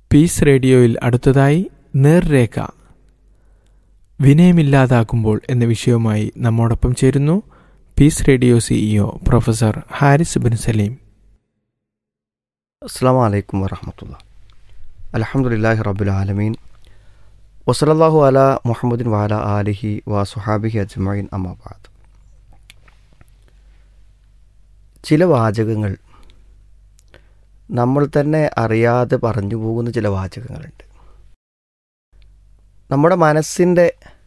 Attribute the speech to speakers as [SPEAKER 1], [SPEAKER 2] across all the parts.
[SPEAKER 1] Piece റേഡിയോയിൽ അടുത്തതായി നേർരേഖ വിനയമില്ലാതാക്കുമ്പോൾ എന്ന വിഷയവുമായി നമ്മോടൊപ്പം ചേരുന്നു peace radio CEO professor Haris bin Saleem
[SPEAKER 2] അസ്സാം വലൈക്കും വറഹമത്തുള്ള അലഹമുല്ലാഹി റബുൽ ആലമീൻ വസലല്ലാഹു അല മുഹമ്മദിൻ വാല ആലിഹി വ സുഹാബിഹി അജ്മൈൻ അമ്മാബാദ് ചില വാചകങ്ങൾ നമ്മൾ തന്നെ അറിയാതെ പറഞ്ഞു പോകുന്ന ചില വാചകങ്ങളുണ്ട് നമ്മുടെ മനസ്സിൻ്റെ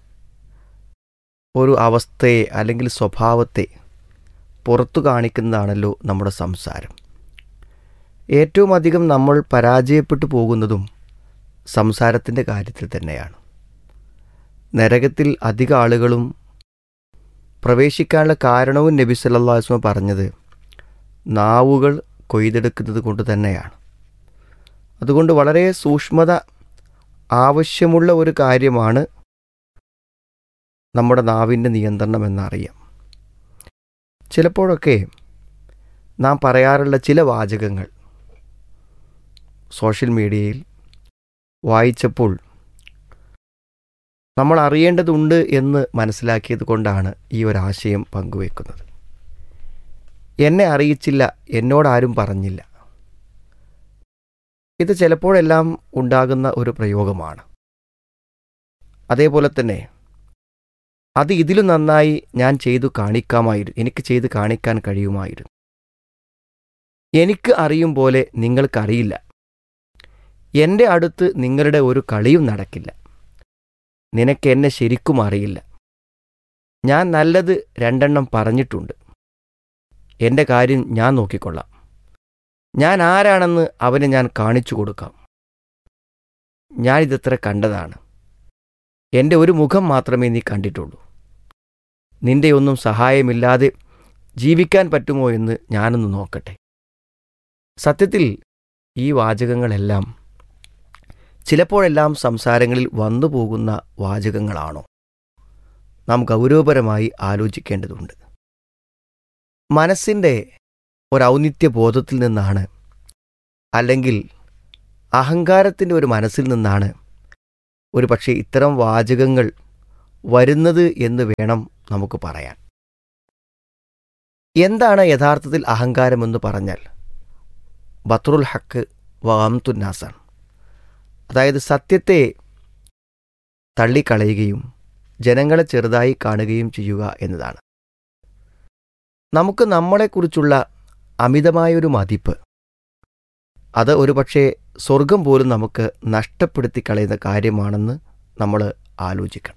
[SPEAKER 2] ഒരു അവസ്ഥയെ അല്ലെങ്കിൽ സ്വഭാവത്തെ പുറത്തു കാണിക്കുന്നതാണല്ലോ നമ്മുടെ സംസാരം ഏറ്റവും അധികം നമ്മൾ പരാജയപ്പെട്ടു പോകുന്നതും സംസാരത്തിൻ്റെ കാര്യത്തിൽ തന്നെയാണ് നരകത്തിൽ അധിക ആളുകളും പ്രവേശിക്കാനുള്ള കാരണവും നബി സല്ലാ വസ്മ പറഞ്ഞത് നാവുകൾ കൊയ്തെടുക്കുന്നത് കൊണ്ട് തന്നെയാണ് അതുകൊണ്ട് വളരെ സൂക്ഷ്മത ആവശ്യമുള്ള ഒരു കാര്യമാണ് നമ്മുടെ നാവിൻ്റെ നിയന്ത്രണം എന്നറിയാം ചിലപ്പോഴൊക്കെ നാം പറയാറുള്ള ചില വാചകങ്ങൾ സോഷ്യൽ മീഡിയയിൽ വായിച്ചപ്പോൾ നമ്മൾ അറിയേണ്ടതുണ്ട് എന്ന് മനസ്സിലാക്കിയത് കൊണ്ടാണ് ഈ ഒരാശയം പങ്കുവെക്കുന്നത് എന്നെ അറിയിച്ചില്ല എന്നോടാരും പറഞ്ഞില്ല ഇത് ചിലപ്പോഴെല്ലാം ഉണ്ടാകുന്ന ഒരു പ്രയോഗമാണ് അതേപോലെ തന്നെ അത് ഇതിലും നന്നായി ഞാൻ ചെയ്തു കാണിക്കാമായിരുന്നു എനിക്ക് ചെയ്ത് കാണിക്കാൻ കഴിയുമായിരുന്നു എനിക്ക് അറിയും പോലെ നിങ്ങൾക്കറിയില്ല എൻ്റെ അടുത്ത് നിങ്ങളുടെ ഒരു കളിയും നടക്കില്ല നിനക്ക് എന്നെ ശരിക്കും അറിയില്ല ഞാൻ നല്ലത് രണ്ടെണ്ണം പറഞ്ഞിട്ടുണ്ട് എൻ്റെ കാര്യം ഞാൻ നോക്കിക്കൊള്ളാം ഞാൻ ആരാണെന്ന് അവന് ഞാൻ കാണിച്ചു കൊടുക്കാം ഞാനിതെത്ര കണ്ടതാണ് എൻ്റെ ഒരു മുഖം മാത്രമേ നീ കണ്ടിട്ടുള്ളൂ നിന്റെ ഒന്നും സഹായമില്ലാതെ ജീവിക്കാൻ പറ്റുമോ എന്ന് ഞാനൊന്ന് നോക്കട്ടെ സത്യത്തിൽ ഈ വാചകങ്ങളെല്ലാം ചിലപ്പോഴെല്ലാം സംസാരങ്ങളിൽ വന്നു പോകുന്ന വാചകങ്ങളാണോ നാം ഗൗരവപരമായി ആലോചിക്കേണ്ടതുണ്ട് മനസ്സിൻ്റെ ഒരൗന്നിത്യ ബോധത്തിൽ നിന്നാണ് അല്ലെങ്കിൽ അഹങ്കാരത്തിൻ്റെ ഒരു മനസ്സിൽ നിന്നാണ് ഒരു പക്ഷേ ഇത്തരം വാചകങ്ങൾ വരുന്നത് എന്ന് വേണം നമുക്ക് പറയാൻ എന്താണ് യഥാർത്ഥത്തിൽ അഹങ്കാരമെന്ന് പറഞ്ഞാൽ ബത്രുൽ ഹക്ക് വാംതുന്നാസാണ് അതായത് സത്യത്തെ തള്ളിക്കളയുകയും ജനങ്ങളെ ചെറുതായി കാണുകയും ചെയ്യുക എന്നതാണ് നമുക്ക് നമ്മളെക്കുറിച്ചുള്ള അമിതമായൊരു മതിപ്പ് അത് ഒരുപക്ഷെ സ്വർഗം പോലും നമുക്ക് നഷ്ടപ്പെടുത്തി കളയുന്ന കാര്യമാണെന്ന് നമ്മൾ ആലോചിക്കണം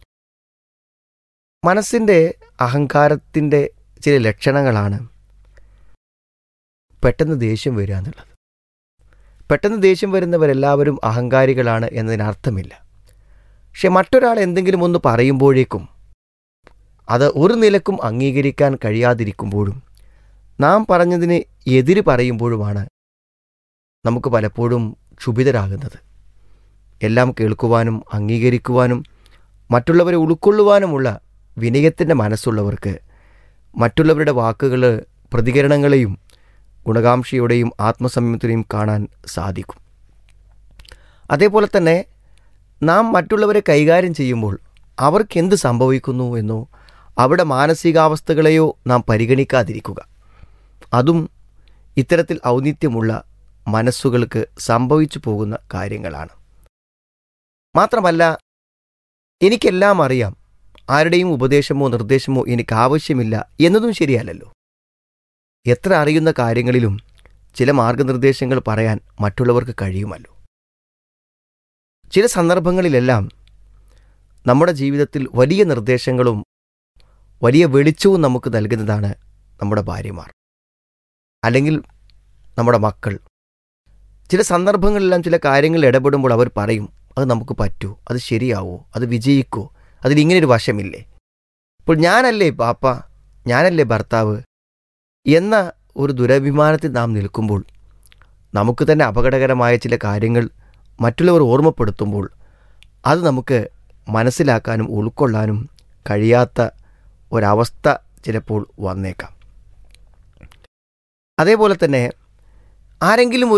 [SPEAKER 2] മനസ്സിൻ്റെ അഹങ്കാരത്തിൻ്റെ ചില ലക്ഷണങ്ങളാണ് പെട്ടെന്ന് ദേഷ്യം വരിക എന്നുള്ളത് പെട്ടെന്ന് ദേഷ്യം വരുന്നവരെല്ലാവരും അഹങ്കാരികളാണ് എന്നതിനർത്ഥമില്ല പക്ഷെ മറ്റൊരാൾ എന്തെങ്കിലും ഒന്ന് പറയുമ്പോഴേക്കും അത് ഒരു നിലക്കും അംഗീകരിക്കാൻ കഴിയാതിരിക്കുമ്പോഴും നാം പറഞ്ഞതിന് എതിര് പറയുമ്പോഴുമാണ് നമുക്ക് പലപ്പോഴും ക്ഷുഭിതരാകുന്നത് എല്ലാം കേൾക്കുവാനും അംഗീകരിക്കുവാനും മറ്റുള്ളവരെ ഉൾക്കൊള്ളുവാനുമുള്ള വിനയത്തിൻ്റെ മനസ്സുള്ളവർക്ക് മറ്റുള്ളവരുടെ വാക്കുകൾ പ്രതികരണങ്ങളെയും ഗുണകാംക്ഷയുടെയും ആത്മസംയമത്തിനെയും കാണാൻ സാധിക്കും അതേപോലെ തന്നെ നാം മറ്റുള്ളവരെ കൈകാര്യം ചെയ്യുമ്പോൾ അവർക്ക് എന്ത് സംഭവിക്കുന്നു എന്നോ അവരുടെ മാനസികാവസ്ഥകളെയോ നാം പരിഗണിക്കാതിരിക്കുക അതും ഇത്തരത്തിൽ ഔന്നിത്യമുള്ള മനസ്സുകൾക്ക് സംഭവിച്ചു പോകുന്ന കാര്യങ്ങളാണ് മാത്രമല്ല എനിക്കെല്ലാം അറിയാം ആരുടെയും ഉപദേശമോ നിർദ്ദേശമോ എനിക്ക് ആവശ്യമില്ല എന്നതും ശരിയല്ലല്ലോ എത്ര അറിയുന്ന കാര്യങ്ങളിലും ചില മാർഗനിർദ്ദേശങ്ങൾ പറയാൻ മറ്റുള്ളവർക്ക് കഴിയുമല്ലോ ചില സന്ദർഭങ്ങളിലെല്ലാം നമ്മുടെ ജീവിതത്തിൽ വലിയ നിർദ്ദേശങ്ങളും വലിയ വെളിച്ചവും നമുക്ക് നൽകുന്നതാണ് നമ്മുടെ ഭാര്യമാർ അല്ലെങ്കിൽ നമ്മുടെ മക്കൾ ചില സന്ദർഭങ്ങളിലെല്ലാം ചില കാര്യങ്ങൾ ഇടപെടുമ്പോൾ അവർ പറയും അത് നമുക്ക് പറ്റൂ അത് ശരിയാവോ അത് വിജയിക്കോ അതിൽ ഇങ്ങനൊരു വശമില്ലേ ഇപ്പോൾ ഞാനല്ലേ പാപ്പ ഞാനല്ലേ ഭർത്താവ് എന്ന ഒരു ദുരഭിമാനത്തിൽ നാം നിൽക്കുമ്പോൾ നമുക്ക് തന്നെ അപകടകരമായ ചില കാര്യങ്ങൾ മറ്റുള്ളവർ ഓർമ്മപ്പെടുത്തുമ്പോൾ അത് നമുക്ക് മനസ്സിലാക്കാനും ഉൾക്കൊള്ളാനും കഴിയാത്ത ഒരവസ്ഥ ചിലപ്പോൾ വന്നേക്കാം അതേപോലെ തന്നെ ആരെങ്കിലും ഒരു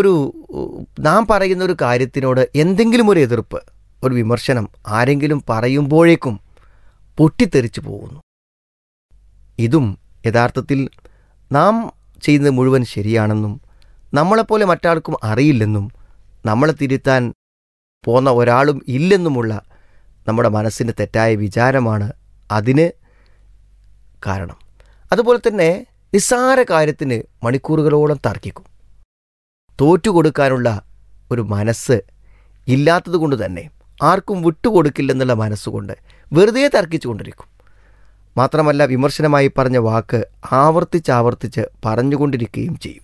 [SPEAKER 2] ഉ- നാം പറയുന്ന ഒരു കാര്യത്തിനോട് എന്തെങ്കിലും ഒരു എതിർപ്പ് ഒരു വിമർശനം ആരെങ്കിലും പറയുമ്പോഴേക്കും പൊട്ടിത്തെറിച്ചു പോകുന്നു ഇതും യഥാർത്ഥത്തിൽ നാം ചെയ്യുന്നത് മുഴുവൻ ശരിയാണെന്നും നമ്മളെപ്പോലെ മറ്റാൾക്കും അറിയില്ലെന്നും നമ്മളെ തിരുത്താൻ പോന്ന ഒരാളും ഇല്ലെന്നുമുള്ള നമ്മുടെ മനസ്സിൻ്റെ തെറ്റായ വിചാരമാണ് അതിന് കാരണം അതുപോലെ തന്നെ നിസ്സാര കാര്യത്തിന് മണിക്കൂറുകളോളം തർക്കിക്കും തോറ്റുകൊടുക്കാനുള്ള ഒരു മനസ്സ് ഇല്ലാത്തതുകൊണ്ട് തന്നെ ആർക്കും വിട്ടുകൊടുക്കില്ലെന്നുള്ള മനസ്സുകൊണ്ട് വെറുതെ തർക്കിച്ചുകൊണ്ടിരിക്കും മാത്രമല്ല വിമർശനമായി പറഞ്ഞ വാക്ക് ആവർത്തിച്ച് ആവർത്തിച്ച് പറഞ്ഞുകൊണ്ടിരിക്കുകയും ചെയ്യും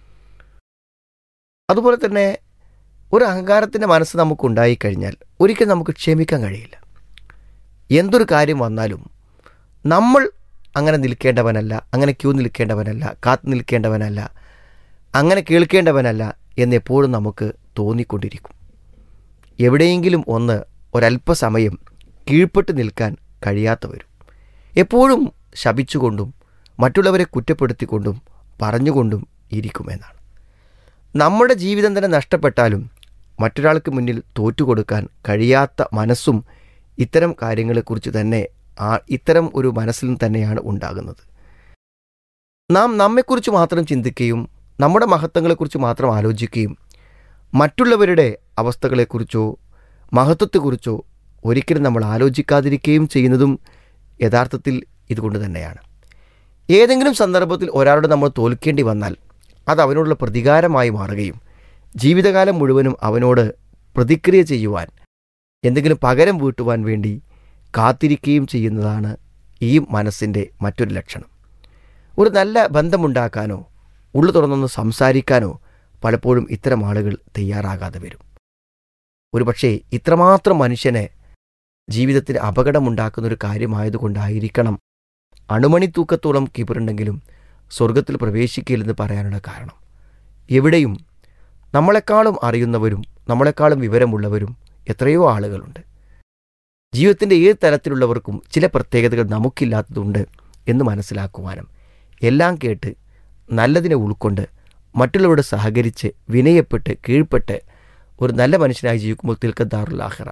[SPEAKER 2] അതുപോലെ തന്നെ ഒരു അഹങ്കാരത്തിൻ്റെ മനസ്സ് നമുക്കുണ്ടായി കഴിഞ്ഞാൽ ഒരിക്കലും നമുക്ക് ക്ഷമിക്കാൻ കഴിയില്ല എന്തൊരു കാര്യം വന്നാലും നമ്മൾ അങ്ങനെ നിൽക്കേണ്ടവനല്ല അങ്ങനെ ക്യൂ നിൽക്കേണ്ടവനല്ല കാത്തു നിൽക്കേണ്ടവനല്ല അങ്ങനെ കേൾക്കേണ്ടവനല്ല എന്നെപ്പോഴും നമുക്ക് തോന്നിക്കൊണ്ടിരിക്കും എവിടെയെങ്കിലും ഒന്ന് ഒരല്പസമയം കീഴ്പ്പെട്ട് നിൽക്കാൻ കഴിയാത്ത വരും എപ്പോഴും ശപിച്ചുകൊണ്ടും മറ്റുള്ളവരെ കുറ്റപ്പെടുത്തിക്കൊണ്ടും പറഞ്ഞുകൊണ്ടും ഇരിക്കുമെന്നാണ് നമ്മുടെ ജീവിതം തന്നെ നഷ്ടപ്പെട്ടാലും മറ്റൊരാൾക്ക് മുന്നിൽ തോറ്റുകൊടുക്കാൻ കഴിയാത്ത മനസ്സും ഇത്തരം കാര്യങ്ങളെക്കുറിച്ച് തന്നെ ആ ഇത്തരം ഒരു മനസ്സിൽ നിന്ന് തന്നെയാണ് ഉണ്ടാകുന്നത് നാം നമ്മെക്കുറിച്ച് മാത്രം ചിന്തിക്കുകയും നമ്മുടെ മഹത്വങ്ങളെക്കുറിച്ച് മാത്രം ആലോചിക്കുകയും മറ്റുള്ളവരുടെ അവസ്ഥകളെക്കുറിച്ചോ മഹത്വത്തെക്കുറിച്ചോ ഒരിക്കലും നമ്മൾ ആലോചിക്കാതിരിക്കുകയും ചെയ്യുന്നതും യഥാർത്ഥത്തിൽ ഇതുകൊണ്ട് തന്നെയാണ് ഏതെങ്കിലും സന്ദർഭത്തിൽ ഒരാളോട് നമ്മൾ തോൽക്കേണ്ടി വന്നാൽ അത് അവനോടുള്ള പ്രതികാരമായി മാറുകയും ജീവിതകാലം മുഴുവനും അവനോട് പ്രതിക്രിയ ചെയ്യുവാൻ എന്തെങ്കിലും പകരം വീട്ടുവാൻ വേണ്ടി കാത്തിരിക്കുകയും ചെയ്യുന്നതാണ് ഈ മനസ്സിൻ്റെ മറ്റൊരു ലക്ഷണം ഒരു നല്ല ബന്ധമുണ്ടാക്കാനോ ഉള്ളു തുറന്നൊന്ന് സംസാരിക്കാനോ പലപ്പോഴും ഇത്തരം ആളുകൾ തയ്യാറാകാതെ വരും ഒരുപക്ഷേ ഇത്രമാത്രം മനുഷ്യനെ ജീവിതത്തിന് അപകടമുണ്ടാക്കുന്ന ഒരു കാര്യമായതുകൊണ്ടായിരിക്കണം അണുമണി തൂക്കത്തോളം കിബറുണ്ടെങ്കിലും സ്വർഗത്തിൽ പ്രവേശിക്കില്ലെന്ന് പറയാനുള്ള കാരണം എവിടെയും നമ്മളെക്കാളും അറിയുന്നവരും നമ്മളെക്കാളും വിവരമുള്ളവരും എത്രയോ ആളുകളുണ്ട് ജീവിതത്തിൻ്റെ ഏത് തലത്തിലുള്ളവർക്കും ചില പ്രത്യേകതകൾ നമുക്കില്ലാത്തതുണ്ട് എന്ന് മനസ്സിലാക്കുവാനും എല്ലാം കേട്ട് നല്ലതിനെ ഉൾക്കൊണ്ട് മറ്റുള്ളവരോട് സഹകരിച്ച് വിനയപ്പെട്ട് കീഴ്പ്പെട്ട് ഒരു നല്ല മനുഷ്യനായി ജീവിക്കുമ്പോൾ തിൽക്കദ്ദാറുൽ ആഹ്റ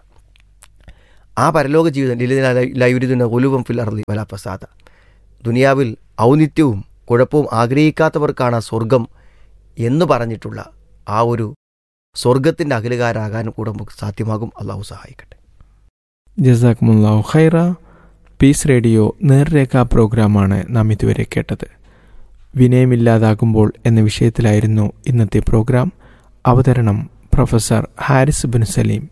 [SPEAKER 2] ആ പരലോക ജീവിതം ലയുരിതുന്ന ഒലുവം ഫിൽ അർലി വല പ്രസാദ ദുനിയാവിൽ ഔന്നിത്യവും കുഴപ്പവും ആഗ്രഹിക്കാത്തവർക്കാണ് ആ സ്വർഗം എന്ന് പറഞ്ഞിട്ടുള്ള ആ ഒരു സ്വർഗത്തിൻ്റെ അകലുകാരാകാനും കൂടെ നമുക്ക് സാധ്യമാകും അള്ളാഹു സഹായിക്കട്ടെ
[SPEAKER 1] ജസാക്മുല്ലാഹു ഖൈറ പീസ് റേഡിയോ നേർരേഖ പ്രോഗ്രാമാണ് നാം ഇതുവരെ കേട്ടത് വിനയമില്ലാതാകുമ്പോൾ എന്ന വിഷയത്തിലായിരുന്നു ഇന്നത്തെ പ്രോഗ്രാം അവതരണം പ്രൊഫസർ ഹാരിസ് ബിൻ സലീം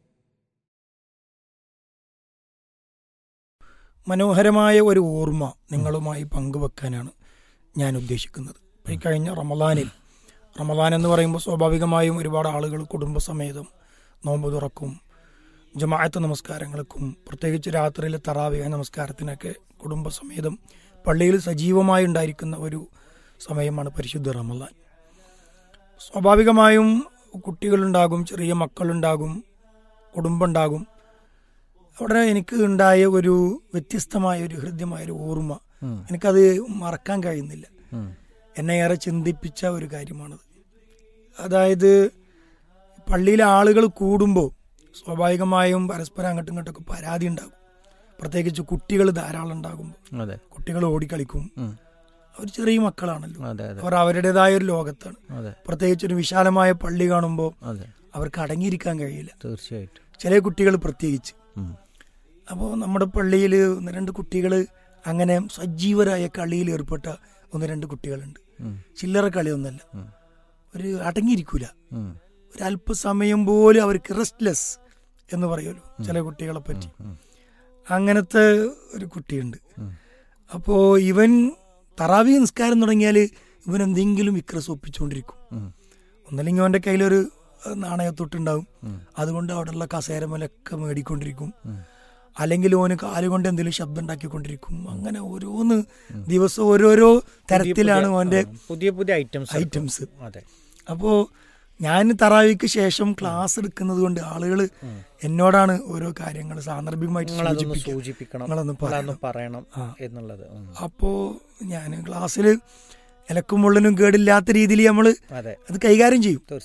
[SPEAKER 3] മനോഹരമായ ഒരു ഓർമ്മ നിങ്ങളുമായി പങ്കുവെക്കാനാണ് ഞാൻ ഉദ്ദേശിക്കുന്നത് ഈ കഴിഞ്ഞ റമദാനിൽ റമദാൻ എന്ന് പറയുമ്പോൾ സ്വാഭാവികമായും ഒരുപാട് ആളുകൾ കുടുംബസമേതം നോമ്പ് തുറക്കും ജമാഅത്ത് നമസ്കാരങ്ങൾക്കും പ്രത്യേകിച്ച് രാത്രിയിലെ തറാവിയ നമസ്കാരത്തിനൊക്കെ കുടുംബസമേതം പള്ളിയിൽ സജീവമായി ഉണ്ടായിരിക്കുന്ന ഒരു സമയമാണ് പരിശുദ്ധ റമദാൻ സ്വാഭാവികമായും കുട്ടികളുണ്ടാകും ചെറിയ മക്കളുണ്ടാകും കുടുംബമുണ്ടാകും അവിടെ എനിക്ക് ഉണ്ടായ ഒരു വ്യത്യസ്തമായ ഒരു ഹൃദ്യമായ ഒരു ഓർമ്മ എനിക്കത് മറക്കാൻ കഴിയുന്നില്ല എന്നെ ഏറെ ചിന്തിപ്പിച്ച ഒരു കാര്യമാണത് അതായത് പള്ളിയിലെ ആളുകൾ കൂടുമ്പോൾ സ്വാഭാവികമായും പരസ്പരം അങ്ങോട്ടും ഇങ്ങോട്ടൊക്കെ പരാതി ഉണ്ടാകും പ്രത്യേകിച്ച് കുട്ടികൾ ധാരാളം ഉണ്ടാകുമ്പോൾ
[SPEAKER 4] അതെ
[SPEAKER 3] കുട്ടികൾ ഓടിക്കളിക്കും
[SPEAKER 4] ഉം.
[SPEAKER 3] അവർ ചെറിയ മക്കളാണല്ലോ
[SPEAKER 4] അതെ അതെ
[SPEAKER 3] അവർ അവരുടേതായ ഒരു ലോകത്താണ്
[SPEAKER 4] അതെ
[SPEAKER 3] പ്രത്യേകിച്ച് ഒരു വിശാലമായ പള്ളി കാണുമ്പോൾ
[SPEAKER 4] അതെ
[SPEAKER 3] അവർക്ക് അടങ്ങിയിരിക്കാൻ കഴിയില്ല
[SPEAKER 4] തീർച്ചയായിട്ടും
[SPEAKER 3] ചില കുട്ടികൾ പ്രത്യേകിച്ച്
[SPEAKER 4] ഉം.
[SPEAKER 3] അപ്പോൾ നമ്മുടെ പള്ളിയിൽ ഒന്ന് രണ്ട് കുട്ടികൾ അങ്ങനെ സജീവരായ കളിയിൽ ഏർപ്പെട്ട ഒന്ന് രണ്ട് കുട്ടികളുണ്ട്
[SPEAKER 4] ഉം.
[SPEAKER 3] ചില്ലറ കളിയൊന്നല്ല
[SPEAKER 4] ഉം.
[SPEAKER 3] ഒരു അടങ്ങിയിരിക്കൂല
[SPEAKER 4] ഉം.
[SPEAKER 3] ഒരു അല്പസമയം പോലും അവർക്ക് റെസ്റ്റ്ലെസ് എന്ന് പറയുമല്ലോ ചില കുട്ടികളെ പറ്റി
[SPEAKER 4] ഉം.
[SPEAKER 3] അങ്ങനത്തെ ഒരു കുട്ടിയുണ്ട്
[SPEAKER 4] ഉം.
[SPEAKER 3] അപ്പോ ഇവൻ തറാവി നിസ്കാരം തുടങ്ങിയാൽ ഇവൻ എന്തെങ്കിലും വിക്രസ് ഒപ്പിച്ചുകൊണ്ടിരിക്കും
[SPEAKER 4] ഉം.
[SPEAKER 3] ഒന്നല്ലെങ്കിൽ അവന്റെ കയ്യിലൊരു അഹ്, നാണയത്തൊട്ടുണ്ടാവും
[SPEAKER 4] ഉം.
[SPEAKER 3] അതുകൊണ്ട് അവിടെയുള്ള കസേരമലൊക്കെ മേടിക്കൊണ്ടിരിക്കും
[SPEAKER 4] ഉം.
[SPEAKER 3] അല്ലെങ്കിൽ ഓന് കാലുകൊണ്ട് എന്തെങ്കിലും ശബ്ദം ഉണ്ടാക്കിക്കൊണ്ടിരിക്കും അങ്ങനെ ഓരോന്ന് ദിവസം ഓരോരോ തരത്തിലാണ്
[SPEAKER 4] പുതിയ-
[SPEAKER 3] ഓന്റെ
[SPEAKER 4] ആ, പുതിയ പുതിയ ഐറ്റംസ്
[SPEAKER 3] ഐറ്റംസ്
[SPEAKER 4] അതെ
[SPEAKER 3] അപ്പോ ഞാൻ തറാവിക്ക് ശേഷം ക്ലാസ് എടുക്കുന്നത് കൊണ്ട് ആളുകൾ എന്നോടാണ് ഓരോ കാര്യങ്ങൾ സാന്ദർഭികമായിട്ട്
[SPEAKER 4] നിങ്ങളതൊന്ന്
[SPEAKER 3] സൂചിപ്പിക്കുക.
[SPEAKER 4] സൂചിപ്പിക്കണം
[SPEAKER 3] നിങ്ങളൊന്ന്
[SPEAKER 4] നിങ്ങളതൊന്ന്
[SPEAKER 3] പറയണം.
[SPEAKER 4] പറയണം
[SPEAKER 3] ആ.
[SPEAKER 4] എന്നുള്ളത് ഉം.
[SPEAKER 3] അപ്പോ ഞാൻ ക്ലാസ്സിൽ ഇലക്കും മുള്ളിനും കേടില്ലാത്ത രീതിയിൽ നമ്മൾ
[SPEAKER 4] അതെ
[SPEAKER 3] അത് കൈകാര്യം ചെയ്യും
[SPEAKER 4] തീർച്ചയായും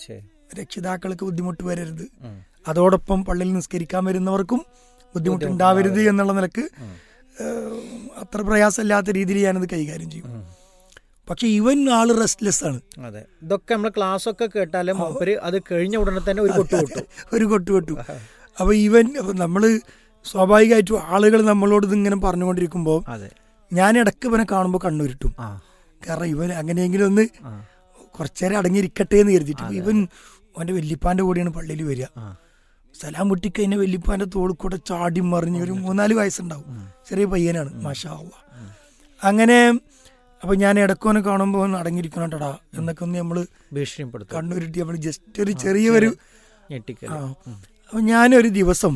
[SPEAKER 3] രക്ഷിതാക്കൾക്ക് ബുദ്ധിമുട്ട് വരരുത് അതോടൊപ്പം പള്ളിയിൽ നിസ്കരിക്കാൻ വരുന്നവർക്കും ബുദ്ധിമുട്ടുണ്ടാവരുത് എന്നുള്ള നിലക്ക് ഏഹ്, അത്ര പ്രയാസമില്ലാത്ത രീതിയിൽ ഞാനത് കൈകാര്യം ചെയ്യും പക്ഷെ ഇവൻ ആള് റെസ്റ്റ്ലെസ് ആണ്
[SPEAKER 4] അതെ ഇതൊക്കെ നമ്മൾ ക്ലാസ് ഒക്കെ കേട്ടാലേ മൂപ്പര് അത് കഴിഞ്ഞ ഉടനെ തന്നെ ഒരു കൊട്ടു കൊട്ടു
[SPEAKER 3] ഒരു കൊട്ടു കൊട്ടു അപ്പൊ ഇവൻ അപ്പൊ നമ്മള് സ്വാഭാവികമായിട്ടും ആളുകൾ നമ്മളോട് ഇതിങ്ങനെ പറഞ്ഞുകൊണ്ടിരിക്കുമ്പോൾ
[SPEAKER 4] അതെ
[SPEAKER 3] ഞാൻ ഇടയ്ക്ക് ഇവനെ കാണുമ്പോൾ കണ്ണുരുട്ടും
[SPEAKER 4] ആ
[SPEAKER 3] കാരണം ഇവൻ അങ്ങനെയെങ്കിലും ഒന്ന്
[SPEAKER 4] ആ
[SPEAKER 3] കുറച്ചേരം അടങ്ങിയിരിക്കട്ടെ എന്ന് കരുതിയിട്ട് ഇപ്പൊ ഇവൻ അവന്റെ വല്യപ്പാന്റെ കൂടെയാണ് പള്ളിയിൽ വരിക
[SPEAKER 4] ആ
[SPEAKER 3] സലാം പൊട്ടിക്കഴിഞ്ഞ വല്യപ്പാന്റെ തോളിൽ കൂടെ ചാടി മറിഞ്ഞ് ഒരു മൂന്നാല് വയസ്സുണ്ടാവും ചെറിയ പയ്യനാണ് മാഷാ അള്ളാ അങ്ങനെ അപ്പൊ ഞാൻ ഇടക്കോനെ കാണുമ്പോൾ ഒന്ന് അടങ്ങിയിരിക്കണോട്ടടാ എന്നൊക്കെ ഒന്ന് നമ്മള്
[SPEAKER 4] ഭീഷണിപ്പെടുത്തും
[SPEAKER 3] കണ്ണുരുട്ടി നമ്മൾ ജസ്റ്റ് ഒരു ചെറിയൊരു
[SPEAKER 4] ഞെട്ടിക്കൽ
[SPEAKER 3] ആ അപ്പൊ ഞാനൊരു ദിവസം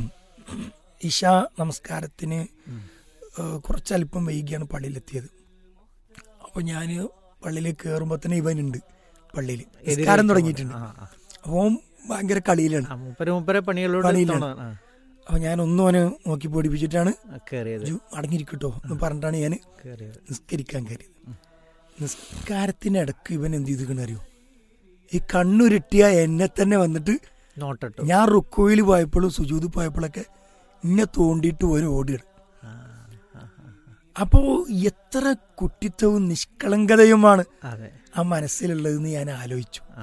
[SPEAKER 3] ഇഷ നമസ്കാരത്തിന് ഏഹ്, കുറച്ചല്പം വൈകിയാണ് പള്ളിയിലെത്തിയത് അപ്പൊ ഞാൻ പള്ളിയിൽ കയറുമ്പോ തന്നെ ഇവനുണ്ട് പള്ളിയിൽ നിസ്കാരം തുടങ്ങിയിട്ടുണ്ട്
[SPEAKER 4] ആ, ആ.
[SPEAKER 3] അപ്പോൾ ഭയങ്കര കളിയിലാണ്
[SPEAKER 4] ആ, മൂപ്പര് മൂപ്പരെ പണികളോട്
[SPEAKER 3] പണിയിലാണ്.
[SPEAKER 4] തോണ- ആ,
[SPEAKER 3] അപ്പൊ ഞാൻ ഒന്നും അവനെ നോക്കി പൊടിപ്പിച്ചിട്ടാണ്
[SPEAKER 4] ആ, കേറിയത്
[SPEAKER 3] "ഇജ്ജ് അടങ്ങിയിരിക്കട്ടോ എന്ന് പറഞ്ഞിട്ടാണ് ഞാൻ
[SPEAKER 4] കേറിയത്
[SPEAKER 3] നിസ്കരിക്കാൻ കയറിയത് നിസ്കാരത്തിനിടക്ക് ഇവൻ എന്ത് ചെയ്തിക്കണ അറിയോ ഈ കണ്ണുരുട്ടിയ എന്നെ തന്നെ വന്നിട്ട്
[SPEAKER 4] നോട്ടട്ടു
[SPEAKER 3] ഞാൻ റുക്കോയിൽ പോയപ്പോഴും സുജൂത് പോയപ്പോഴൊക്കെ എന്നെ തോണ്ടിയിട്ട് ഒരു ഓടിയാണ്
[SPEAKER 4] ആ, ആ, ആ.
[SPEAKER 3] അപ്പോ എത്ര കുട്ടിത്തവും നിഷ്കളങ്കതയുമാണ്
[SPEAKER 4] അതെ
[SPEAKER 3] ആ മനസ്സിലുള്ളതെന്ന് ഞാൻ ആലോചിച്ചു
[SPEAKER 4] ആ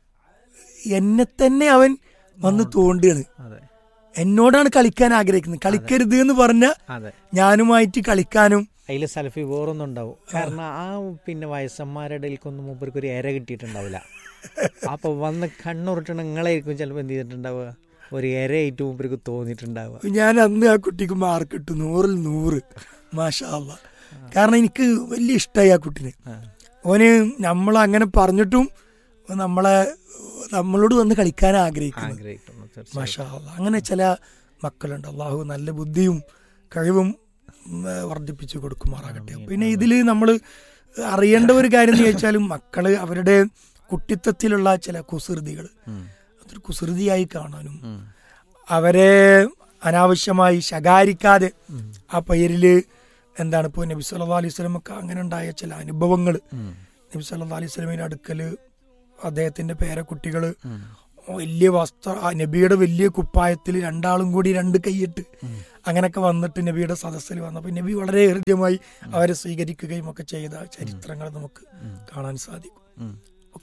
[SPEAKER 3] എന്നെ തന്നെ അവൻ വന്ന് തോണ്ടുകയാണ്
[SPEAKER 4] അതെ
[SPEAKER 3] എന്നോടാണ് കളിക്കാൻ ആഗ്രഹിക്കുന്നത് കളിക്കരുത് എന്ന് പറഞ്ഞ
[SPEAKER 4] അതെ
[SPEAKER 3] ഞാനുമായിട്ട് കളിക്കാനും
[SPEAKER 4] അതിൽ സെൽഫി വേറൊന്നും ഉണ്ടാവും കാരണം ആ പിന്നെ വയസ്സന്മാരുടെ ഇടയിലേക്കൊന്നും മൂപ്പർക്ക് ഒരു ഇര കിട്ടിയിട്ടുണ്ടാവില്ല അപ്പൊ വന്ന് കണ്ണുരുട്ടണ നിങ്ങളായിരിക്കും ചിലപ്പോൾ എന്ത് ചെയ്തിട്ടുണ്ടാവുക ഒരു ഇരയായിട്ട് മൂപ്പർക്ക് തോന്നിയിട്ടുണ്ടാവുക
[SPEAKER 3] ഞാൻ അന്ന് ആ കുട്ടിക്ക് മാർക്ക് ഇട്ടു നൂറിൽ നൂറ് മാഷാ അല്ലാ. കാരണം എനിക്ക് വലിയ ഇഷ്ടമായി ആ കുട്ടിനെ
[SPEAKER 4] ആ.
[SPEAKER 3] ഓന് നമ്മൾ അങ്ങനെ പറഞ്ഞിട്ടും നമ്മളെ നമ്മളോട് വന്ന് കളിക്കാൻ ആഗ്രഹിക്കുന്നു
[SPEAKER 4] ആഗ്രഹിക്കുന്നു തീർച്ചയായും
[SPEAKER 3] മാഷാ അല്ലാ. അങ്ങനെ ചില മക്കളുണ്ട് അള്ളാഹു നല്ല ബുദ്ധിയും കഴിവും ഉം, ഏ, വർദ്ധിപ്പിച്ചു കൊടുക്കുമാറാകട്ടെ പിന്നെ ഇതിൽ നമ്മൾ അറിയേണ്ട ഒരു കാര്യം എന്ന് ചോദിച്ചാലും മക്കള് അവരുടെ കുട്ടിത്തത്തിലുള്ള ചില കുസൃതികൾ
[SPEAKER 4] ഉം.
[SPEAKER 3] അതൊരു കുസൃതിയായി കാണാനും
[SPEAKER 4] ഉം.
[SPEAKER 3] അവരെ അനാവശ്യമായി ശകാരിക്കാതെ ആ പേരില് എന്താണ് ഇപ്പോൾ നബി സല്ലാ അലൈഹി സ്വലമൊക്കെ അങ്ങനെ ഉണ്ടായ ചില അനുഭവങ്ങൾ
[SPEAKER 4] ഉം.
[SPEAKER 3] നബി സല്ലാ അലൈഹി സ്വലമിന്റെ അടുക്കല് അദ്ദേഹത്തിന്റെ പേരക്കുട്ടികള്
[SPEAKER 4] ഉം.
[SPEAKER 3] വലിയ വസ്ത്ര ആ നബിയുടെ വലിയ കുപ്പായത്തിൽ രണ്ടാളും കൂടി രണ്ട് കൈയിട്ട് അങ്ങനെയൊക്കെ വന്നിട്ട് നബിയുടെ സദസ്സിൽ വന്നപ്പോൾ നബി വളരെ ഹൃദ്യമായി അവരെ സ്വീകരിക്കുകയും ഒക്കെ ചെയ്ത ചരിത്രങ്ങൾ നമുക്ക് കാണാൻ സാധിക്കും
[SPEAKER 4] ഉം.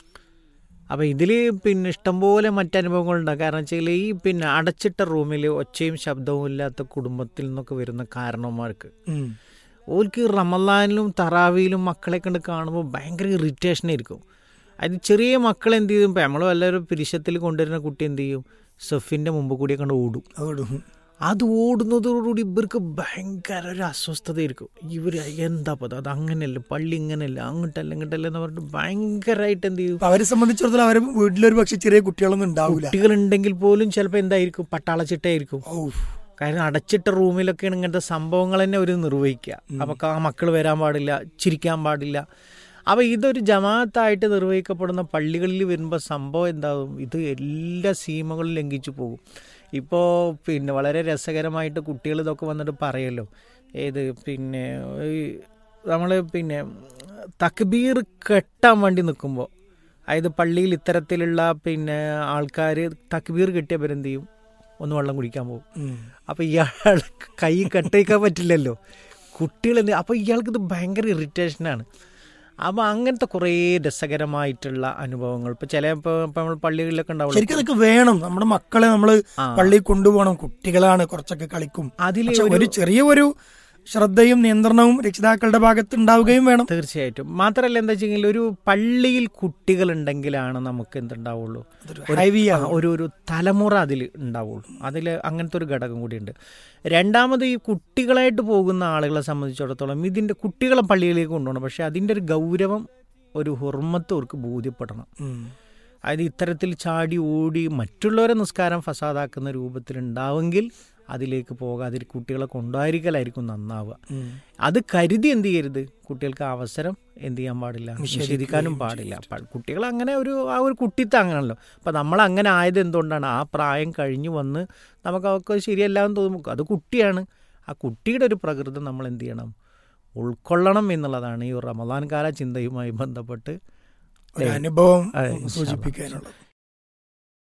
[SPEAKER 4] അപ്പൊ ഇതില് പിന്നെ ഇഷ്ടംപോലെ മറ്റനുഭവങ്ങളുണ്ടാകും കാരണം വെച്ചാൽ ഈ പിന്നെ അടച്ചിട്ട റൂമിൽ ഒച്ചയും ശബ്ദവും ഇല്ലാത്ത കുടുംബത്തിൽ നിന്നൊക്കെ വരുന്ന കാരണവന്മാർക്ക്
[SPEAKER 3] ഉം.
[SPEAKER 4] ഓൽക്ക് റമലാനിലും തറാവിയിലും മക്കളെ കണ്ട് കാണുമ്പോൾ ഭയങ്കര ഇറിറ്റേഷൻ ആയിരിക്കും അത് ചെറിയ മക്കൾ എന്ത് ചെയ്യും ഇപ്പം നമ്മൾ വല്ലൊരു പിരിശത്തിൽ കൊണ്ടുവരുന്ന കുട്ടി എന്ത് ചെയ്യും സഫിൻ്റെ മുമ്പ് കൂടി കണ്ട് ഓടും
[SPEAKER 3] അതോടും
[SPEAKER 4] അത് ഓടുന്നതോടുകൂടി ഇവർക്ക് ഭയങ്കര ഒരു അസ്വസ്ഥതയായിരിക്കും ഇവർ എന്താ പത് അത് അങ്ങനെയല്ല പള്ളി ഇങ്ങനെയല്ല അങ്ങോട്ടല്ല ഇങ്ങോട്ടല്ല എന്ന് പറഞ്ഞിട്ട് ഭയങ്കരമായിട്ട് എന്ത് ചെയ്യും
[SPEAKER 3] അപ്പൊ അവരെ സംബന്ധിച്ചിടത്തോളം അവരെ വീട്ടിലൊരു പക്ഷെ ചെറിയ കുട്ടികളൊന്നും ഉണ്ടാവില്ല
[SPEAKER 4] കുട്ടികളുണ്ടെങ്കിൽ പോലും ചിലപ്പോൾ എന്തായിരിക്കും പട്ടാളച്ചിട്ടായിരിക്കും
[SPEAKER 3] ഔ.
[SPEAKER 4] കാരണം അടച്ചിട്ട റൂമിലൊക്കെയാണ് ഇങ്ങനത്തെ സംഭവങ്ങൾ തന്നെ അവർ നിർവഹിക്കുക അപ്പം ആ മക്കൾ വരാൻ പാടില്ല ചിരിക്കാൻ പാടില്ല അപ്പോൾ ഇതൊരു ജമാഅത്തായിട്ട് നിർവഹിക്കപ്പെടുന്ന പള്ളികളിൽ വരുമ്പോൾ സംഭവം എന്താകും ഇത് എല്ലാ സീമകളും ലംഘിച്ചു പോകും ഇപ്പോൾ പിന്നെ വളരെ രസകരമായിട്ട് കുട്ടികൾ ഇതൊക്കെ വന്നിട്ട് പറയല്ലോ ഏത് പിന്നെ നമ്മൾ പിന്നെ തക്ബീർ കെട്ടാൻ വേണ്ടി നിൽക്കുമ്പോൾ അതായത് പള്ളിയിൽ ഇത്തരത്തിലുള്ള പിന്നെ ആൾക്കാർ തക്ബീർ കെട്ടിയവരെന്ത് ചെയ്യും ഒന്ന് വെള്ളം കുടിക്കാൻ പോകും
[SPEAKER 3] ഉം.
[SPEAKER 4] അപ്പോൾ ഇയാൾ കൈ കെട്ടേക്കാൻ പറ്റില്ലല്ലോ കുട്ടികൾ എന്ത് അപ്പോൾ ഇയാൾക്കിത് ഭയങ്കര ഇറിറ്റേഷനാണ് അപ്പോൾ അങ്ങനത്തെ കുറേ രസകരമായിട്ടുള്ള അനുഭവങ്ങൾ ഇപ്പോൾ ചില ഇപ്പോൾ ഇപ്പോൾ നമ്മൾ പള്ളികളിലൊക്കെ ഉണ്ടാവുള്ളൂ
[SPEAKER 3] ശരിക്കും അതൊക്കെ വേണം നമ്മുടെ മക്കളെ നമ്മൾ
[SPEAKER 4] ആ.
[SPEAKER 3] പള്ളിയിൽ കൊണ്ടുപോകണം കുട്ടികളാണ് കുറച്ചൊക്കെ കളിക്കും
[SPEAKER 4] അതിൽ
[SPEAKER 3] പക്ഷെ ഒരു ചെറിയ ഒരു ശ്രദ്ധയും നിയന്ത്രണവും രക്ഷിതാക്കളുടെ ഭാഗത്ത് ഉണ്ടാവുകയും വേണം
[SPEAKER 4] തീർച്ചയായിട്ടും മാത്രമല്ല എന്താ വെച്ചെങ്കിൽ ഒരു പള്ളിയിൽ കുട്ടികൾ ഉണ്ടെങ്കിലാണ് നമുക്ക് എന്തുണ്ടാവുള്ളൂ
[SPEAKER 3] അതൊരു
[SPEAKER 4] ഒരു-
[SPEAKER 3] heavy
[SPEAKER 4] ആ,
[SPEAKER 3] ആവും.
[SPEAKER 4] ഒരു ഒരു തലമുറ അതിൽ ഉണ്ടാവുള്ളൂ അതിൽ അങ്ങനത്തെ ഒരു ഘടകം കൂടിയുണ്ട് രണ്ടാമത് ഈ കുട്ടികളായിട്ട് പോകുന്ന ആളുകളെ സംബന്ധിച്ചിടത്തോളം ഇതിൻ്റെ കുട്ടികളെ പള്ളിയിലേക്ക് കൊണ്ടുപോകണം പക്ഷെ അതിൻ്റെ ഒരു ഗൗരവം ഒരു ഹുർമത്ത് അവർക്ക് ബോധ്യപ്പെടണം
[SPEAKER 3] ഉം.
[SPEAKER 4] അതായത് ഇത്തരത്തിൽ ചാടി ഓടി മറ്റുള്ളവരെ നിസ്കാരം ഫസാദാക്കുന്ന രൂപത്തിൽ ഉണ്ടാവെങ്കിൽ അതിലേക്ക് പോകാതെ കുട്ടികളെ കൊണ്ടായിരിക്കലായിരിക്കും നന്നാവുക
[SPEAKER 3] ഉം.
[SPEAKER 4] അത് കരുതി എന്ത് ചെയ്യരുത് കുട്ടികൾക്ക് ആ അവസരം എന്ത് ചെയ്യാൻ പാടില്ല
[SPEAKER 3] നിഷേധിക്കുകയും
[SPEAKER 4] നിഷേധിക്കാനും പാടില്ല പ- കുട്ടികൾ അങ്ങനെ ഒരു ആ ഒരു കുട്ടിത്തം അങ്ങനെയല്ലോ അപ്പം നമ്മൾ അങ്ങനെ ആയത് എന്തുകൊണ്ടാണ് ആ പ്രായം കഴിഞ്ഞു വന്ന് നമുക്ക് അവർക്ക് ശരിയല്ല എന്ന് തോന്നും അത് കുട്ടിയാണ് ആ കുട്ടിയുടെ ഒരു പ്രകൃതം നമ്മൾ എന്ത് ചെയ്യണം ഉൾക്കൊള്ളണം എന്നുള്ളതാണ് ഈ റമദാൻ കാല ചിന്തയുമായി ബന്ധപ്പെട്ട്
[SPEAKER 3] ഒരു അനുഭവം
[SPEAKER 4] അതെ, ഇൻഷാ അല്ലാ.
[SPEAKER 3] സൂചിപ്പിക്കാനുള്ളത്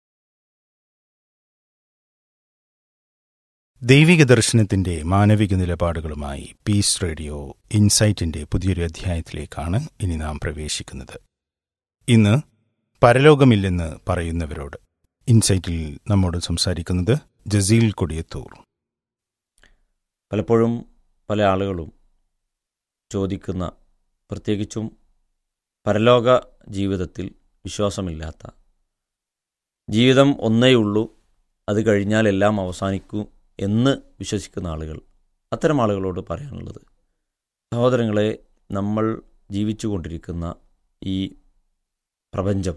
[SPEAKER 5] ദൈവിക ദർശനത്തിന്റെ മാനവിക നിലപാടുകളുമായി പീസ് റേഡിയോ ഇൻസൈറ്റിന്റെ പുതിയൊരു അധ്യായത്തിലേക്കാണ് ഇനി നാം പ്രവേശിക്കുന്നത് ഇന്ന് പരലോകമില്ലെന്ന് പറയുന്നവരോട് ഇൻസൈറ്റിൽ നമ്മോട് സംസാരിക്കുന്നത് ജസീൽ കൊടിയത്തൂർ
[SPEAKER 6] പലപ്പോഴും പല ആളുകളും ചോദിക്കുന്ന പ്രത്യേകിച്ചും പരലോക ജീവിതത്തിൽ വിശ്വാസമില്ലാത്ത ജീവിതം ഒന്നേയുള്ളൂ അത് കഴിഞ്ഞാൽ എല്ലാം അവസാനിക്കൂ എന്ന് വിശ്വസിക്കുന്ന ആളുകൾ അത്തരം ആളുകളോട് പറയാനുള്ളത് സഹോദരങ്ങളെ നമ്മൾ ജീവിച്ചുകൊണ്ടിരിക്കുന്ന ഈ പ്രപഞ്ചം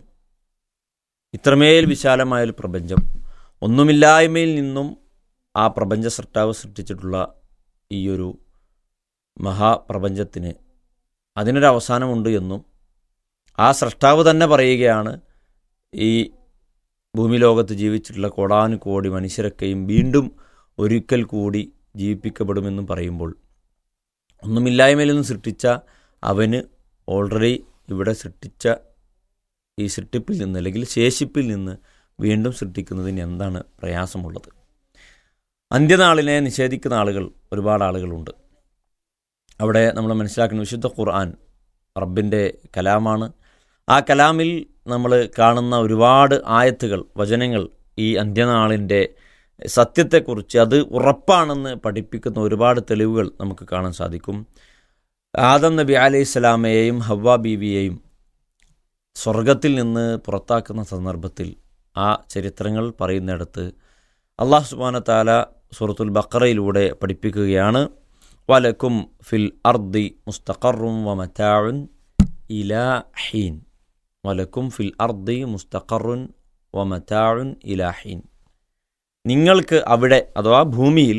[SPEAKER 6] ഇത്രമേൽ വിശാലമായൊരു പ്രപഞ്ചം ഒന്നുമില്ലായ്മയിൽ നിന്നും ആ പ്രപഞ്ച സൃഷ്ടാവ് സൃഷ്ടിച്ചിട്ടുള്ള ഈ ഒരു മഹാപ്രപഞ്ചത്തിന് അതിനൊരു അവസാനമുണ്ട് എന്നും ആ സൃഷ്ടാവ് തന്നെ പറയുകയാണ് ഈ ഭൂമി ലോകത്ത് ജീവിച്ചിട്ടുള്ള കോടാനുകോടി മനുഷ്യരൊക്കെയും വീണ്ടും ഒരിക്കൽ കൂടി ജീവിപ്പിക്കപ്പെടുമെന്നും പറയുമ്പോൾ ഒന്നുമില്ലായ്മയിൽ നിന്ന് സൃഷ്ടിച്ച അവന് ഓൾറെഡി ഇവിടെ സൃഷ്ടിച്ച ഈ സൃഷ്ടിപ്പിൽ നിന്ന് അല്ലെങ്കിൽ ശേഷിപ്പിൽ നിന്ന് വീണ്ടും സൃഷ്ടിക്കുന്നതിന് എന്താണ് പ്രയാസമുള്ളത് അന്ത്യനാളിനെ നിഷേധിക്കുന്ന ആളുകൾ ഒരുപാട് ആളുകളുണ്ട് അവിടെ നമ്മൾ മനസ്സിലാക്കുന്ന വിശുദ്ധ ഖുർആൻ റബ്ബിൻ്റെ കലാമാണ് ആ കലാമിൽ നമ്മൾ കാണുന്ന ഒരുപാട് ആയത്തുകൾ വചനങ്ങൾ ഈ അന്ത്യനാളിൻ്റെ സത്യത്തെക്കുറിച്ച് അത് ഉറപ്പാണെന്ന് പഠിപ്പിക്കുന്ന ഒരുപാട് തെളിവുകൾ നമുക്ക് കാണാൻ സാധിക്കും ആദം നബി അലൈഹി സ്വലാമയെയും ഹവ്വ ബീവിയെയും സ്വർഗത്തിൽ നിന്ന് പുറത്താക്കുന്ന സന്ദർഭത്തിൽ ആ ചരിത്രങ്ങൾ പറയുന്നിടത്ത് അള്ളാഹു സുബാന താല സൂറത്തുൽ ബക്കറയിലൂടെ പഠിപ്പിക്കുകയാണ് വലക്കും ഫിൽ അർദി മുസ്തഖറും വമറ്റാഉൻ ഇലാ ഹീൻ വലക്കും ഫിൽ അർദി മുസ്തഖറുൻ വമറ്റാഉൻ ഇലാ ഹീൻ നിങ്ങൾക്ക് അവിടെ അഥവാ ഭൂമിയിൽ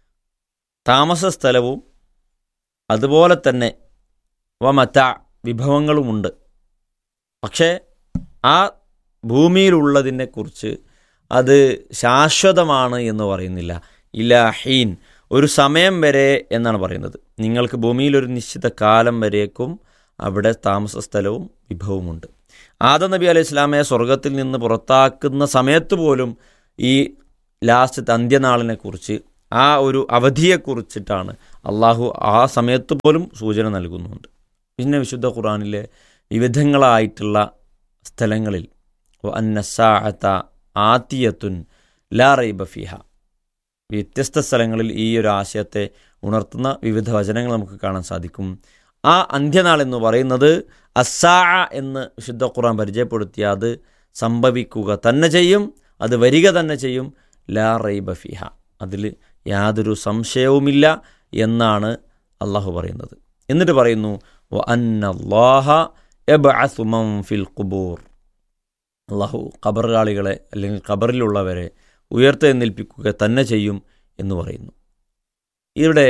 [SPEAKER 6] താമസ സ്ഥലവും അതുപോലെ തന്നെ വമറ്റ വിഭവങ്ങളുമുണ്ട് പക്ഷേ ആ ഭൂമിയിലുള്ളതിനെക്കുറിച്ച് അത് ശാശ്വതമാണ് എന്ന് പറയുന്നില്ല ഇലാഹീൻ ഒരു സമയം വരെ എന്നാണ് പറയുന്നത് നിങ്ങൾക്ക് ഭൂമിയിൽ ഒരു നിശ്ചിത കാലം വരേക്കും അവിടെ താമസ സ്ഥലവും വിഭവമുണ്ട് ആദം നബി അലൈഹി ഇസ്ലാമയെ സ്വർഗത്തിൽ നിന്ന് പുറത്താക്കുന്ന സമയത്ത് പോലും ഈ ലാസ്റ്റ് അന്ത്യനാളിനെ കുറിച്ച് ആ ഒരു അവധിയെക്കുറിച്ചിട്ടാണ് അള്ളാഹു ആ സമയത്ത് പോലും സൂചന നൽകുന്നുണ്ട് പിന്നെ വിശുദ്ധ ഖുറാനിലെ വിവിധങ്ങളായിട്ടുള്ള സ്ഥലങ്ങളിൽ അന്നസാഅത്ത ആത്തിയത്തുൻ ലാ റൈബ ഫിഹ വ്യത്യസ്ത സ്ഥലങ്ങളിൽ ഈ ഒരു ആശയത്തെ ഉണർത്തുന്ന വിവിധ വചനങ്ങൾ നമുക്ക് കാണാൻ സാധിക്കും ആ അന്ത്യനാൾ എന്ന് പറയുന്നത് അസാ എന്ന് വിശുദ്ധ ഖുറാൻ പരിചയപ്പെടുത്തിയ അത് സംഭവിക്കുക തന്നെ ചെയ്യും അത് വരിക തന്നെ ചെയ്യും ലാ റൈബ ഫിഹ അതിൽ യാതൊരു സംശയവുമില്ല എന്നാണ് അള്ളാഹു പറയുന്നത് എന്നിട്ട് പറയുന്നു വ അന്നല്ലാഹ യബ്അസു മൻ ഫിൽ ഖുബൂർ അള്ളാഹു ഖബറുകാളികളെ അല്ലെങ്കിൽ ഖബറിലുള്ളവരെ ഉയർത്തെഴുന്നേൽപ്പിക്കുക തന്നെ ചെയ്യും എന്ന് പറയുന്നു ഇവിടെ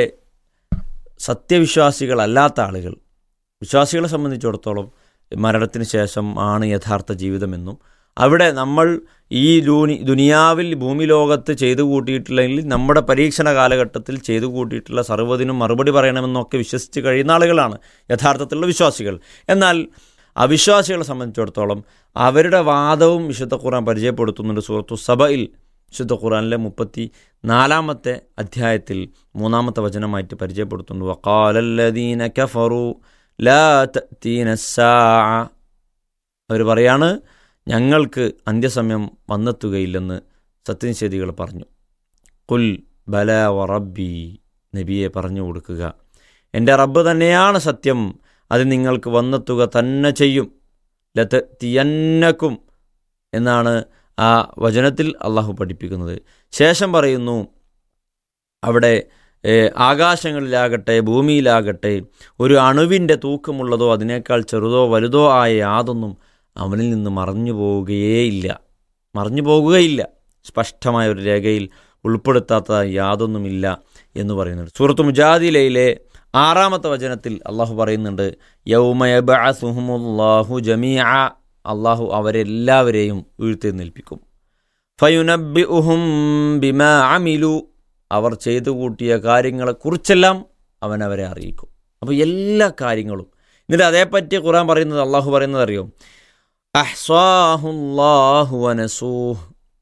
[SPEAKER 6] സത്യവിശ്വാസികളല്ലാത്ത ആളുകൾ വിശ്വാസികളെ സംബന്ധിച്ചിടത്തോളം മരണത്തിന് ശേഷം ആണ് യഥാർത്ഥ ജീവിതമെന്നും അവിടെ നമ്മൾ ഈ ദൂനി ദുനിയാവിൽ ഭൂമി ലോകത്ത് ചെയ്തു കൂട്ടിയിട്ടില്ലെങ്കിൽ നമ്മുടെ പരീക്ഷണ കാലഘട്ടത്തിൽ ചെയ്തു കൂട്ടിയിട്ടുള്ള സർവ്വതിനും മറുപടി പറയണമെന്നൊക്കെ വിശ്വസിച്ച് കഴിയുന്ന ആളുകളാണ് യഥാർത്ഥത്തിലുള്ള വിശ്വാസികൾ എന്നാൽ അവിശ്വാസികളെ സംബന്ധിച്ചിടത്തോളം അവരുടെ വാദവും വിശുദ്ധ ഖുർആൻ പരിചയപ്പെടുത്തുന്നുണ്ട് സുഹൃത്തു സഭയിൽ വിശുദ്ധ ഖുർആനിലെ മുപ്പത്തി നാലാമത്തെ അധ്യായത്തിൽ മൂന്നാമത്തെ വചനമായിട്ട് പരിചയപ്പെടുത്തുന്നു വക്കാലല്ലദീന കഫറു ലാ തഅ്തീന സ്സാഅ അവർ പറയാണ് ഞങ്ങൾക്ക് അന്ത്യസമയം വന്നെത്തുകയില്ലെന്ന് സത്യനിഷേധികൾ പറഞ്ഞു കുൽ ബല വ റബ്ബി നബിയെ പറഞ്ഞു കൊടുക്കുക എൻ്റെ റബ്ബ് തന്നെയാണ് സത്യം അത് നിങ്ങൾക്ക് വന്നെത്തുക തന്നെ ചെയ്യും ലത്ത് തിയന്നക്കും എന്നാണ് ആ വചനത്തിൽ അള്ളാഹു പഠിപ്പിക്കുന്നത് ശേഷം പറയുന്നു അവിടെ ആകാശങ്ങളിലാകട്ടെ ഭൂമിയിലാകട്ടെ ഒരു അണുവിൻ്റെ തൂക്കമുള്ളതോ അതിനേക്കാൾ ചെറുതോ വലുതോ ആയ യാതൊന്നും അവനിൽ നിന്ന് മറഞ്ഞു പോവുകയേയില്ല മറഞ്ഞു പോകുകയില്ല സ്പഷ്ടമായ ഒരു രേഖയിൽ ഉൾപ്പെടുത്താത്ത യാതൊന്നുമില്ല എന്ന് പറയുന്നുണ്ട് സൂറത്ത് മുജാദിലയിലെ ആറാമത്തെ വചനത്തിൽ അള്ളാഹു പറയുന്നുണ്ട് യൗമയബഅസുഹുമുല്ലാഹു ജമീഅ അള്ളാഹു അവരെല്ലാവരെയും ഉയർത്തെഴുന്നേൽപ്പിക്കും ഫയുനബി ഉഹും ബിമ അമിലു അവർ ചെയ്തു കൂട്ടിയ കാര്യങ്ങളെക്കുറിച്ചെല്ലാം അവൻ അവരെ അറിയിക്കും അപ്പോൾ എല്ലാ കാര്യങ്ങളും എന്നിട്ട് അതേപ്പറ്റി ഖുറാൻ പറയുന്നത് അള്ളാഹു പറയുന്നത് അറിയോ അഹ്സാഹുല്ലാഹു വനസൂഹ്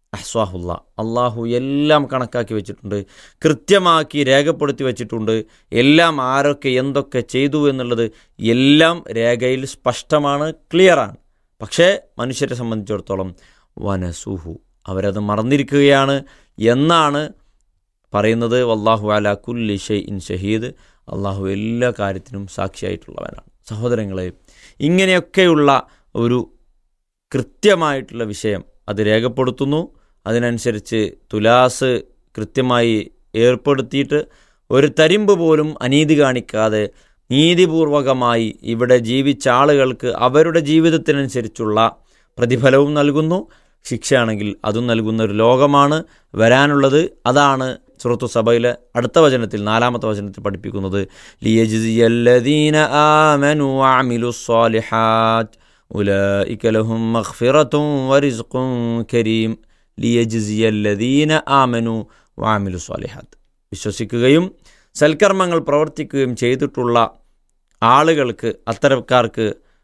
[SPEAKER 6] അഹ്സ്വാഹുല്ല അള്ളാഹു എല്ലാം കണക്കാക്കി വെച്ചിട്ടുണ്ട് കൃത്യമാക്കി രേഖപ്പെടുത്തി വെച്ചിട്ടുണ്ട് എല്ലാം ആരൊക്കെ എന്തൊക്കെ ചെയ്തു എന്നുള്ളത് എല്ലാം രേഖയിൽ സ്പഷ്ടമാണ് ക്ലിയറാണ് പക്ഷേ മനുഷ്യരെ സംബന്ധിച്ചിടത്തോളം വനസുഹു അവരത് മറന്നിരിക്കുകയാണ് എന്നാണ് പറയുന്നത് വല്ലാഹു അല കുല്ലി ഷെയ് ഇൻ ഷഹീദ് അള്ളാഹു എല്ലാ കാര്യത്തിനും സാക്ഷിയായിട്ടുള്ളവനാണ് സഹോദരങ്ങളെ ഇങ്ങനെയൊക്കെയുള്ള ഒരു കൃത്യമായിട്ടുള്ള വിഷയം അത് രേഖപ്പെടുത്തുന്നു അതിനനുസരിച്ച് തുലാസ് കൃത്യമായി ഏർപ്പെടുത്തിയിട്ട് ഒരു തരിമ്പ് പോലും അനീതി കാണിക്കാതെ നീതിപൂർവകമായി ഇവിടെ ജീവിച്ച ആളുകൾക്ക് അവരുടെ ജീവിതത്തിനനുസരിച്ചുള്ള പ്രതിഫലവും നൽകുന്നു ശിക്ഷയാണെങ്കിൽ അതും നൽകുന്ന ഒരു ലോകമാണ് വരാനുള്ളത് അതാണ് സുഹൃത്തു സഭയിലെ അടുത്ത വചനത്തിൽ നാലാമത്തെ വചനത്തിൽ പഠിപ്പിക്കുന്നത് ലിയജിയല്ലദീന ആമനു വഅമിലു സ്വാലിഹാത്ത് ഉലൈക ലഹും മഗ്ഫിറത്തും വറിസ്ഖും കരീം ലിയജിയല്ലദീന ആമനു വഅമിലു സ്വാലിഹാത്ത് വിശ്വസിക്കുകയും സൽക്കർമ്മങ്ങൾ പ്രവർത്തിക്കുകയും ചെയ്തിട്ടുള്ള ആളുകൾക്ക് അത്തരക്കാർക്ക്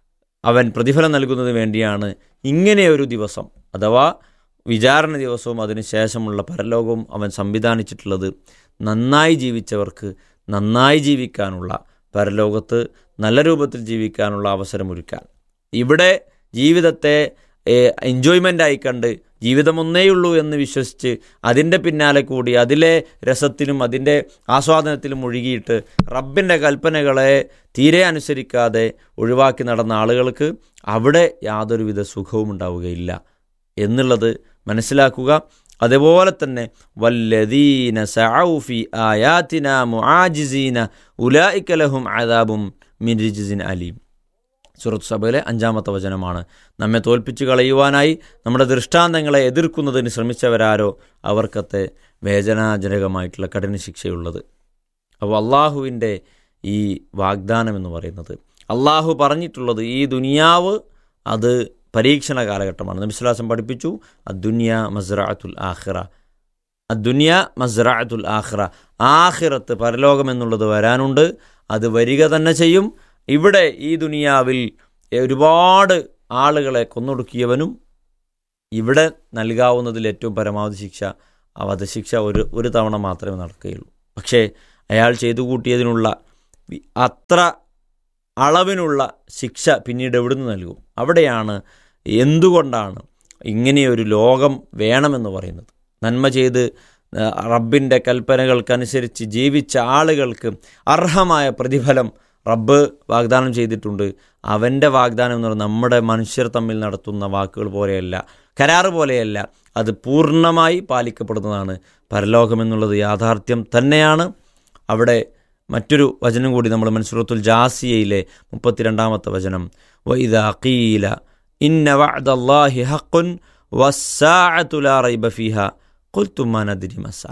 [SPEAKER 6] അവൻ പ്രതിഫലം നൽകുന്നതിന് വേണ്ടിയാണ് ഇങ്ങനെയൊരു ദിവസം അഥവാ വിചാരണ ദിവസവും അതിനുശേഷമുള്ള പരലോകവും അവൻ സംവിധാനിച്ചിട്ടുള്ളത് നന്നായി ജീവിച്ചവർക്ക് നന്നായി ജീവിക്കാനുള്ള പരലോകത്ത് നല്ല രൂപത്തിൽ ജീവിക്കാനുള്ള അവസരമൊരുക്കാൻ ഇവിടെ ജീവിതത്തെ എൻജോയ്മെൻ്റായി കണ്ട് ജീവിതം ഒന്നേയുള്ളൂ എന്ന് വിശ്വസിച്ച് അതിൻ്റെ പിന്നാലെ കൂടി അതിലെ രസത്തിലും അതിൻ്റെ ആസ്വാദനത്തിലും ഒഴുകിയിട്ട് റബ്ബിൻ്റെ കൽപ്പനകളെ തീരെ അനുസരിക്കാതെ ഒഴിവാക്കി നടന്ന ആളുകൾക്ക് അവിടെ യാതൊരുവിധ സുഖവും ഉണ്ടാവുകയില്ല എന്നുള്ളത് മനസ്സിലാക്കുക അതുപോലെ തന്നെ വല്ലദീന സഔഫി ആയാത്തിന മുആജിസീന ഉലായിക്കലഹും ആദാബും മിൻ റിജിസിൻ അലീം സുറത്ത് സഭയിലെ അഞ്ചാമത്തെ വചനമാണ് നമ്മെ തോൽപ്പിച്ചു കളയുവാനായി നമ്മുടെ ദൃഷ്ടാന്തങ്ങളെ എതിർക്കുന്നതിന് ശ്രമിച്ചവരാരോ അവർക്കത്തെ വേദനാജനകമായിട്ടുള്ള കഠിന ശിക്ഷയുള്ളത് അപ്പോൾ അള്ളാഹുവിൻ്റെ ഈ വാഗ്ദാനം എന്ന് പറയുന്നത് അള്ളാഹു പറഞ്ഞിട്ടുള്ളത് ഈ ദുനിയാവ് അത് പരീക്ഷണ കാലഘട്ടമാണ് നബിസ്ലാസം പഠിപ്പിച്ചു അദ്ദുനിയ മസ്റാഅത്തുൽ ആഖിറ അദ്ദുനിയ മസ്റാഅത്തുൽ ആഖിറ ആഖിറത്ത് പരലോകം എന്നുള്ളത് വരാനുണ്ട് അത് വരിക തന്നെ ചെയ്യും ഇവിടെ ഈ ദുനിയാവിൽ ഒരുപാട് ആളുകളെ കൊന്നൊടുക്കിയവനും ഇവിടെ നൽകാവുന്നതിൽ ഏറ്റവും പരമാവധി ശിക്ഷ ആ വധശിക്ഷ ഒരു ഒരു തവണ മാത്രമേ നടക്കുകയുള്ളൂ പക്ഷേ അയാൾ ചെയ്തു കൂട്ടിയതിനുള്ള വി- അത്ര അളവിനുള്ള ശിക്ഷ പിന്നീട് എവിടുന്ന് നൽകും അവിടെയാണ് എന്തുകൊണ്ടാണ് ഇങ്ങനെയൊരു ലോകം വേണമെന്ന് പറയുന്നത് നന്മ ചെയ്ത് ആ, റബ്ബിൻ്റെ കൽപ്പനകൾക്കനുസരിച്ച് ജീവിച്ച ആളുകൾക്ക് അർഹമായ പ്രതിഫലം റബ്ബ് വാഗ്ദാനം ചെയ്തിട്ടുണ്ട് അവൻ്റെ വാഗ്ദാനം എന്ന് പറയുന്നത് നമ്മുടെ മനുഷ്യർ തമ്മിൽ നടത്തുന്ന വാക്കുകൾ പോലെയല്ല കരാറ് പോലെയല്ല അത് പൂർണ്ണമായി പാലിക്കപ്പെടുന്നതാണ് പരലോകം എന്നുള്ളത് യാഥാർത്ഥ്യം തന്നെയാണ് അവിടെ മറ്റൊരു വചനം കൂടി നമ്മൾ മൻസുറത്തുൽ ജാസിയയിലെ മുപ്പത്തിരണ്ടാമത്തെ വചനം വൈദ ഖീല ഇന്ന വഅദല്ലാഹി ഹഖുൻ വസ്സാഅതു ലാ റൈബ ഫീഹ ഖുൽതും മാ നദ്രി മസ്സാ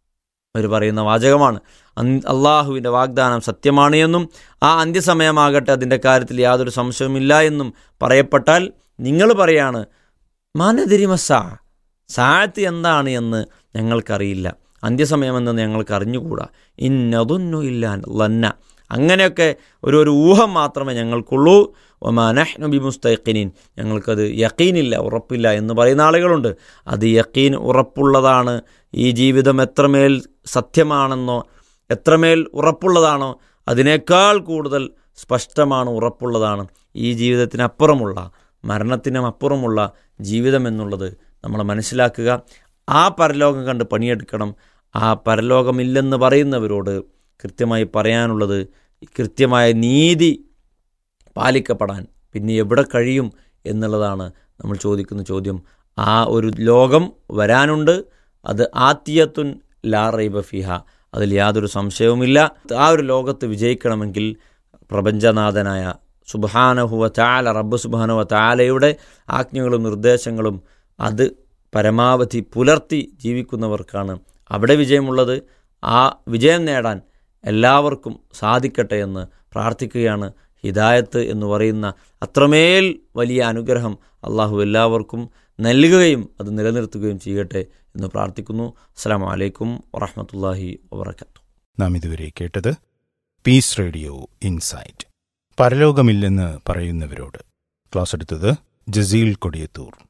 [SPEAKER 6] അവർ പറയുന്ന വാചകമാണ് അൻ- അള്ളാഹുവിൻ്റെ വാഗ്ദാനം സത്യമാണ് എന്നും ആ അന്ത്യസമയമാകട്ടെ അതിൻ്റെ കാര്യത്തിൽ യാതൊരു സംശയവുമില്ല എന്നും പറയപ്പെട്ടാൽ നിങ്ങൾ പറയാണ് മാനതിരി മസ്സാ സാഴത്ത് എന്താണ് എന്ന് ഞങ്ങൾക്കറിയില്ല അന്ത്യസമയമെന്ന് ഞങ്ങൾക്ക് അറിഞ്ഞുകൂടാ ഇന്നതൊന്നു ഇല്ലാൻ ലന്ന അങ്ങനെയൊക്കെ ഒരു ഒരു ഊഹം മാത്രമേ ഞങ്ങൾക്കുള്ളൂ ഒമാനഹ്നു ബി മുസ്തഖിനീൻ ഞങ്ങൾക്കത് യക്കീനില്ല ഉറപ്പില്ല എന്ന് പറയുന്ന ആളുകളുണ്ട് അത് യക്കീൻ ഉറപ്പുള്ളതാണ് ഈ ജീവിതം എത്രമേൽ സത്യമാണെന്നോ എത്രമേൽ ഉറപ്പുള്ളതാണോ അതിനേക്കാൾ കൂടുതൽ സ്പഷ്ടമാണ് ഉറപ്പുള്ളതാണ് ഈ ജീവിതത്തിനപ്പുറമുള്ള മരണത്തിനും അപ്പുറമുള്ള ജീവിതം എന്നുള്ളത് നമ്മൾ മനസ്സിലാക്കുക ആ പരലോകം കണ്ട് പണിയെടുക്കണം ആ പരലോകമില്ലെന്ന് പറയുന്നവരോട് കൃത്യമായി പറയാനുള്ളത് കൃത്യമായ നീതി പാലിക്കപ്പെടാൻ പിന്നെ എവിടെ കഴിയും എന്നുള്ളതാണ് നമ്മൾ ചോദിക്കുന്ന ചോദ്യം ആ ഒരു ലോകം വരാനുണ്ട് അത് ആത്തിയത്തുൻ ലാ റൈബ ഫിഹ അതിൽ യാതൊരു സംശയവുമില്ല ആ ഒരു ലോകത്ത് വിജയിക്കണമെങ്കിൽ പ്രപഞ്ചനാഥനായ സുബാനഹുവ താല റബ്ബ് സുബാനുവ താലയുടെ ആജ്ഞകളും നിർദ്ദേശങ്ങളും അത് പരമാവധി പുലർത്തി ജീവിക്കുന്നവർക്കാണ് അവിടെ വിജയമുള്ളത് ആ വിജയം നേടാൻ എല്ലാവർക്കും സാധിക്കട്ടെ എന്ന് പ്രാർത്ഥിക്കുകയാണ് ഹിദായത്ത് എന്ന് പറയുന്ന അത്രമേൽ വലിയ അനുഗ്രഹം അള്ളാഹു എല്ലാവർക്കും നൽകുകയും അത് നിലനിർത്തുകയും ചെയ്യട്ടെ എന്ന് പ്രാർത്ഥിക്കുന്നു അസ്സാം വലൈക്കും വറഹമത്തല്ലാഹി വാബർക്കാത്തു
[SPEAKER 5] നാം ഇതുവരെ കേട്ടത് പീസ് റേഡിയോ ഇൻസൈറ്റ് പരലോകമില്ലെന്ന് പറയുന്നവരോട് ക്ലാസ് എടുത്തത് ജസീൽ കൊടിയത്തൂർ